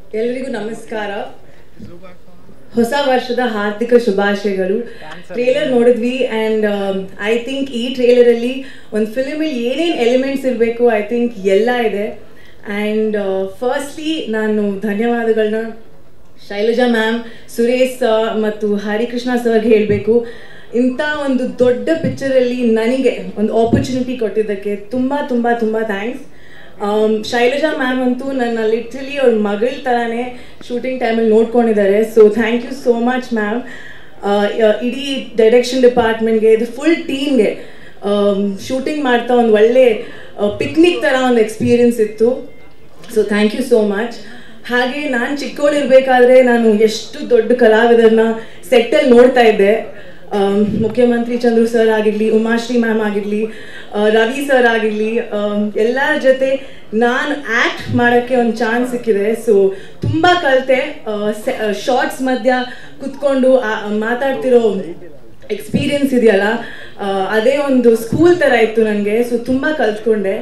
ಎಲ್ರಿಗೂ ನಮಸ್ಕಾರ ಹೊಸ ವರ್ಷದ ಹಾರ್ದಿಕ ಶುಭಾಶಯಗಳು ಟ್ರೇಲರ್ ನೋಡಿದ್ವಿ ಆ್ಯಂಡ್ ಐ ಥಿಂಕ್ ಈ ಟ್ರೇಲರಲ್ಲಿ ಒಂದು ಫಿಲ್ಮಲ್ಲಿ ಏನೇನು ಎಲಿಮೆಂಟ್ಸ್ ಇರಬೇಕು ಐ ಥಿಂಕ್ ಎಲ್ಲ ಇದೆ ಆ್ಯಂಡ್ ಫಸ್ಟ್ಲಿ ನಾನು ಧನ್ಯವಾದಗಳನ್ನ ಶೈಲಜಾ ಮ್ಯಾಮ್ ಸುರೇಶ್ ಸರ್ ಮತ್ತು ಹರಿಕೃಷ್ಣ ಸರ್ಗೆ ಹೇಳಬೇಕು ಇಂಥ ಒಂದು ದೊಡ್ಡ ಪಿಕ್ಚರಲ್ಲಿ ನನಗೆ ಒಂದು ಆಪರ್ಚುನಿಟಿ ಕೊಟ್ಟಿದ್ದಕ್ಕೆ ತುಂಬ ತುಂಬ ತುಂಬ ಥ್ಯಾಂಕ್ಸ್ ಶೈಲಜಾ ಮ್ಯಾಮ್ ಅಂತೂ ನನ್ನ ಲಿಟ್ರಲಿ ಅವ್ರ ಮಗಳ ಥರನೇ ಶೂಟಿಂಗ್ ಟೈಮಲ್ಲಿ ನೋಡ್ಕೊಂಡಿದ್ದಾರೆ so thank you so much ma'am ಇಡೀ ಡೈರೆಕ್ಷನ್ ಡಿಪಾರ್ಟ್ಮೆಂಟ್ಗೆ ಇದು ಫುಲ್ ಟೀಮ್ಗೆ ಶೂಟಿಂಗ್ ಮಾಡ್ತಾ ಒಂದು ಒಳ್ಳೆ ಪಿಕ್ನಿಕ್ ಥರ ಒಂದು ಎಕ್ಸ್ಪೀರಿಯನ್ಸ್ ಇತ್ತು so thank you so much ಹಾಗೆ ನಾನು ಚಿಕ್ಕವಳಿರ್ಬೇಕಾದ್ರೆ ನಾನು ಎಷ್ಟು ದೊಡ್ಡ ಕಲಾವಿದರನ್ನ ಸೆಟ್ಟಲ್ಲಿ ನೋಡ್ತಾ ಇದ್ದೆ ಆಮ್, ಮುಖ್ಯಮಂತ್ರಿ ಚಂದ್ರು ಸರ್ ಆಗಿರಲಿ ಉಮಾಶ್ರೀ ಮ್ಯಾಮ್ ಆಗಿರಲಿ ರವಿ ಸರ್ ಆಗಿರಲಿ ಎಲ್ಲರ ಜೊತೆ ನಾನು ಆ್ಯಕ್ಟ್ ಮಾಡೋಕ್ಕೆ ಒಂದು ಚಾನ್ಸ್ ಸಿಕ್ಕಿದೆ ಸೊ ತುಂಬ ಕಲಿತೆ ಶಾರ್ಟ್ಸ್ ಮಧ್ಯ ಕುತ್ಕೊಂಡು ಆ- ಮಾತಾಡ್ತಿರೋ ಎಕ್ಸ್ಪೀರಿಯನ್ಸ್ ಇದೆಯಲ್ಲ ಆ, ಅದೇ ಒಂದು ಸ್ಕೂಲ್ ಥರ ಇತ್ತು ನನಗೆ ಸೊ ತುಂಬ ಕಲ್ತ್ಕೊಂಡೆ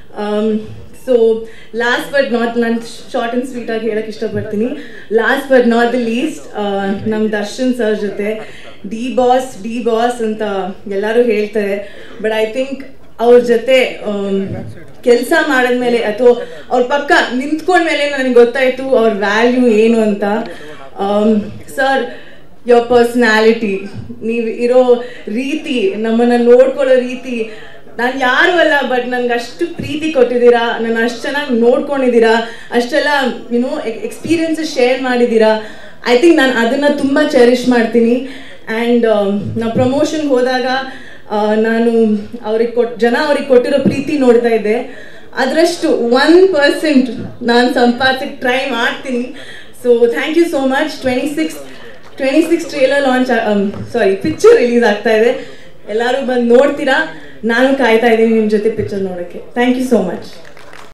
ಸೊ ಲಾಸ್ಟ್ ಬಟ್ ನಾಟ್ ನಾನು ಶಾರ್ಟ್ ಆ್ಯಂಡ್ ಸ್ವೀಟ್ ಆಗಿ ಹೇಳಕ್ಕೆ ಇಷ್ಟಪಡ್ತೀನಿ last but not the least ನಮ್ಮ ದರ್ಶನ್ ಸರ್ ಜೊತೆ ಡಿ ಬಾಸ್ ಡಿ ಬಾಸ್ ಅಂತ ಎಲ್ಲರೂ ಹೇಳ್ತಾರೆ ಬಟ್ ಐ ಥಿಂಕ್ ಅವ್ರ ಜೊತೆ ಕೆಲಸ ಮಾಡಿದ್ಮೇಲೆ ಅಥವಾ ಅವ್ರ ಪಕ್ಕ ನಿಂತ್ಕೊಂಡ್ಮೇಲೆ ನನಗೆ ಗೊತ್ತಾಯ್ತು ಅವ್ರ ವ್ಯಾಲ್ಯೂ ಏನು ಅಂತ ಸರ್ ಯೋರ್ ಪರ್ಸ್ನಾಲಿಟಿ ನೀವು ಇರೋ ರೀತಿ ನಮ್ಮನ್ನು ನೋಡ್ಕೊಳ್ಳೋ ರೀತಿ ನಾನು ಯಾರು ಅಲ್ಲ ಬಟ್ ನನ್ಗೆ ಅಷ್ಟು ಪ್ರೀತಿ ಕೊಟ್ಟಿದ್ದೀರಾ ನನ್ನ ಅಷ್ಟು ಚೆನ್ನಾಗಿ ನೋಡ್ಕೊಂಡಿದ್ದೀರಾ ಅಷ್ಟೆಲ್ಲ ಯುನೋ ಎಕ್ಸ್ಪೀರಿಯನ್ಸಸ್ ಶೇರ್ ಮಾಡಿದ್ದೀರಾ ಐ ಥಿಂಕ್ ನಾನು ಅದನ್ನು ತುಂಬ ಚೆರಿಷ್ ಮಾಡ್ತೀನಿ ಆ್ಯಂಡ್ ನಾ ಪ್ರಮೋಷನ್ಗೆ ಹೋದಾಗ ಆ, ನಾನು ಅವ್ರಿಗೆ ಕೊಟ್ಟು ಜನ ಅವ್ರಿಗೆ ಕೊಟ್ಟಿರೋ ಪ್ರೀತಿ ನೋಡ್ತಾ ಇದ್ದೆ ಅದರಷ್ಟು ಒನ್ ಪರ್ಸೆಂಟ್ ನಾನು ಸಂಪಾದಿಸಕ್ಕೆ ಟ್ರೈ ಮಾಡ್ತೀನಿ so thank you so much twenty six twenty six trailer launch sorry picture release ಆಗ್ತಾ ಇದೆ ಎಲ್ಲರೂ ಬಂದು ನೋಡ್ತೀರಾ ನಾನು ಕಾಯ್ತಾ ಇದ್ದೀನಿ ನಿಮ್ಮ ಜೊತೆ ಪಿಕ್ಚರ್ ನೋಡೋಕ್ಕೆ ಥ್ಯಾಂಕ್ ಯು ಸೋ ಮಚ್